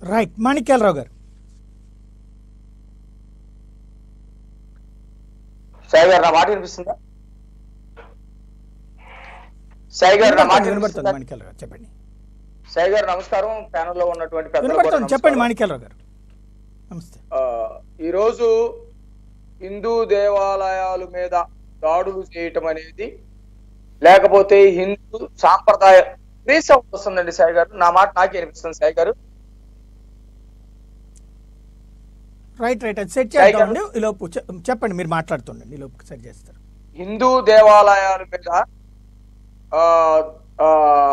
Right Manikyalarao గారు సాయి గారు నా మాట వినిపిస్తుందా సాయి గారు నా మాట వినబడుతుంది వినిపిస్తుందా మాణిక్యాలరావు గారు చెప్పండి సాయి గారు నమస్కారం ప్యానల్ లో ఉన్నటువంటి పెద్దలు కూడా వినబడుతుంది చెప్పండి నమస్కారం. మాణిక్యాలరావు గారు నమస్తే ఆ, ఈరోజు హిందూ దేవాలయాల మీద దాడులు చేయటం అనేది లేకపోతే హిందూ సాంప్రదాయ రీసౌ వస్తుందండి సాయి గారు నా మాట నాకే అనిపిస్తుంది సాయి గారు రైట్ రైట్ అది సెట్ సాయి గారు. చేద్దామండి ఈలోపు చె- చెప్పండి మీరు మాట్లాడుతుండండి ఈలోపు సెట్ చేస్తారు హిందూ దేవాలయాల మీద ఆ, ఆ,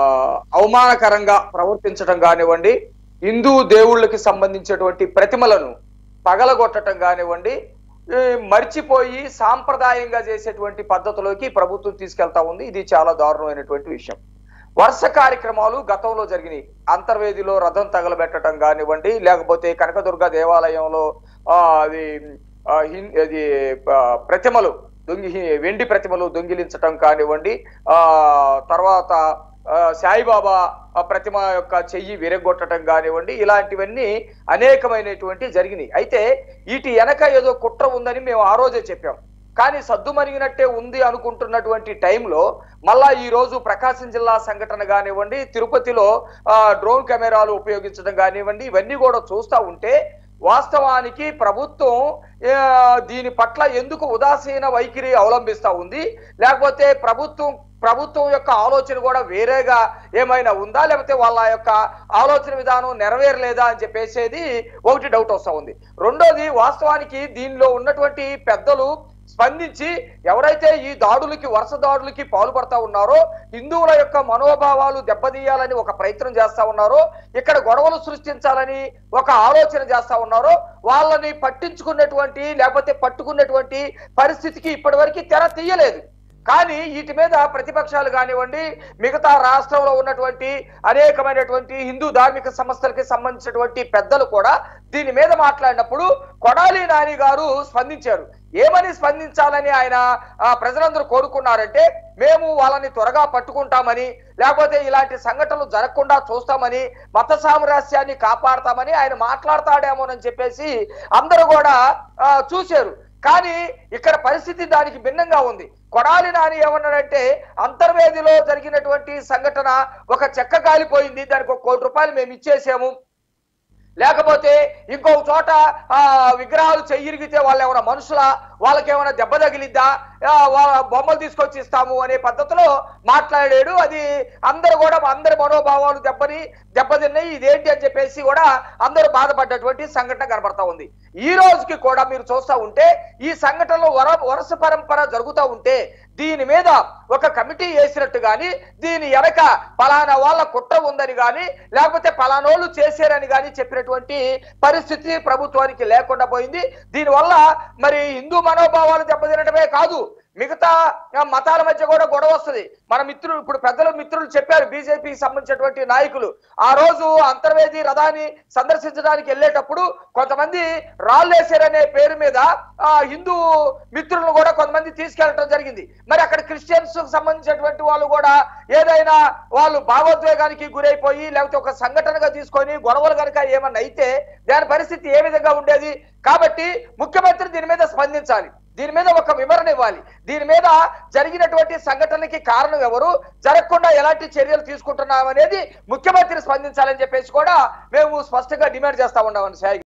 అవమానకరంగా ప్రవర్తించడం కానివ్వండి హిందూ దేవుళ్ళకి సంబంధించినటువంటి ప్రతిమలను పగలగొట్టడం కానివ్వండి ఈ మర్చిపోయి సాంప్రదాయంగా చేసేటువంటి పద్ధతిలోకి ప్రభుత్వం తీసుకెళ్తా ఉంది ఇది చాలా దారుణమైనటువంటి విషయం వరుస కార్యక్రమాలు గతంలో జరిగినాయి అంతర్వేదిలో రథం తగలబెట్టడం కానివ్వండి లేకపోతే కనకదుర్గ దేవాలయంలో ఆ, అది ఆ, హిన్- అది ఆ, ప్రతిమలు దొంగి వెండి ప్రతిమలు దొంగిలించటం కానివ్వండి ఆ తర్వాత ఆ, సాయిబాబా ఆ ప్రతిమ యొక్క చెయ్యి విరగొట్టడం కానివ్వండి ఇలాంటివన్నీ అనేకమైనటువంటి జరిగినాయి అయితే వీటి వెనక ఏదో కుట్ర ఉందని మేము ఆ రోజే చెప్పాం కానీ సద్దుమణిగినట్టే ఉంది అనుకుంటున్నటువంటి టైంలో మళ్ళా ఈ రోజు ప్రకాశం జిల్లా సంఘటన కానివ్వండి తిరుపతిలో ఆ, డ్రోన్ కెమెరాలు ఉపయోగించడం కానివ్వండి ఇవన్నీ కూడా చూస్తా ఉంటే వాస్తవానికి ప్రభుత్వం ఆ, దీని పట్ల ఎందుకు ఉదాసీన వైఖరి అవలంబిస్తా ఉంది లేకపోతే ప్రభుత్వం ప్రభుత్వం యొక్క ఆలోచన కూడా వేరేగా ఏమైనా ఉందా లేకపోతే వాళ్ళ యొక్క ఆలోచన విధానం నెరవేరలేదా అని చెప్పేసేది ఒకటి డౌట్ వస్తా ఉంది రెండోది వాస్తవానికి దీనిలో ఉన్నటువంటి పెద్దలు స్పందించి ఎవరైతే ఈ దాడులకి వరుస దాడులకి పాల్పడతా ఉన్నారో హిందువుల యొక్క మనోభావాలు దెబ్బతీయాలని ఒక ప్రయత్నం చేస్తా ఉన్నారో ఇక్కడ గొడవలు సృష్టించాలని ఒక ఆలోచన చేస్తా ఉన్నారో వాళ్ళని పట్టించుకున్నటువంటి లేకపోతే పట్టుకున్నటువంటి పరిస్థితికి ఇప్పటివరకు తెర తీయలేదు కానీ వీటి మీద ప్రతిపక్షాలు కానివ్వండి మిగతా రాష్ట్రంలో ఉన్నటువంటి అనేకమైనటువంటి హిందూ ధార్మిక సంస్థలకి సంబంధించినటువంటి పెద్దలు కూడా దీని మీద మాట్లాడినప్పుడు కొడాలి నాని గారు స్పందించారు ఏమని స్పందించాలని ఆయన ఆ, ప్రజలందరూ కోరుకున్నారంటే మేము వాళ్ళని త్వరగా పట్టుకుంటామని లేకపోతే ఇలాంటి సంఘటనలు జరగకుండా చూస్తామని మత సామరస్యాన్ని కాపాడతామని ఆయన మాట్లాడతాడేమోనని చెప్పేసి అందరూ కూడా ఆ, చూశారు కానీ ఇక్కడ పరిస్థితి దానికి భిన్నంగా ఉంది కొడాలి నాని ఏమన్నాడంటే అంతర్వేదిలో జరిగినటువంటి సంఘటన ఒక చెక్క కాలిపోయింది దానికి ఒక కోటి రూపాయలు మేము ఇచ్చేసాము లేకపోతే ఇంకో చోట ఆ విగ్రహాలు చెయ్యిరిగితే వాళ్ళు ఏమైనా మనుషుల వాళ్ళకి ఏమైనా దెబ్బ తగిలిద్దా ఆ, వాళ్ళ బొమ్మలు తీసుకొచ్చి ఇస్తాము అనే పద్ధతిలో మాట్లాడాడు అది అందరూ కూడా అందరి మనోభావాలు దెబ్బని దెబ్బతిన్నాయి ఇదేంటి అని చెప్పేసి కూడా అందరూ బాధపడ్డటువంటి సంఘటన కనబడతా ఉంది ఈ రోజుకి కూడా మీరు చూస్తా ఉంటే ఈ సంఘటనలో వర వరుస పరంపర జరుగుతూ ఉంటే దీని మీద ఒక కమిటీ వేసినట్టు గాని దీని వెనక పలానా వాళ్ళ కుట్ర ఉందని గాని లేకపోతే పలానోళ్ళు చేశారని గాని చెప్పినటువంటి పరిస్థితి ప్రభుత్వానికి లేకుండా పోయింది దీనివల్ల మరి హిందూ మనోభావాలు దెబ్బతినడమే కాదు మిగతా ఆ, మతాల మధ్య కూడా గొడవ వస్తుంది మన మిత్రులు ఇప్పుడు పెద్దలు మిత్రులు చెప్పారు బీజేపీకి సంబంధించినటువంటి నాయకులు ఆ రోజు అంతర్వేది రథాన్ని సందర్శించడానికి వెళ్ళేటప్పుడు కొంతమంది రాళ్ళేసారనే పేరు మీద ఆ హిందూ మిత్రులను కూడా కొంతమంది తీసుకెళ్ళటం జరిగింది మరి అక్కడ క్రిస్టియన్స్ కు సంబంధించినటువంటి వాళ్ళు కూడా ఏదైనా వాళ్ళు భావోద్వేగానికి గురైపోయి లేకపోతే ఒక సంఘటనగా తీసుకొని గొడవలు కనుక ఏమన్నా అయితే దాని పరిస్థితి ఏ విధంగా ఉండేది కాబట్టి ముఖ్యమంత్రి దీని మీద స్పందించాలి దీని మీద ఒక వివరణ ఇవ్వాలి దీని మీద జరిగినటువంటి సంఘటనకి కారణం ఎవరు జరగకుండా ఎలాంటి చర్యలు తీసుకుంటున్నాం అనేది ముఖ్యమంత్రి స్పందించాలని చెప్పేసి కూడా మేము స్పష్టంగా డిమాండ్ చేస్తా ఉన్నామని సాయి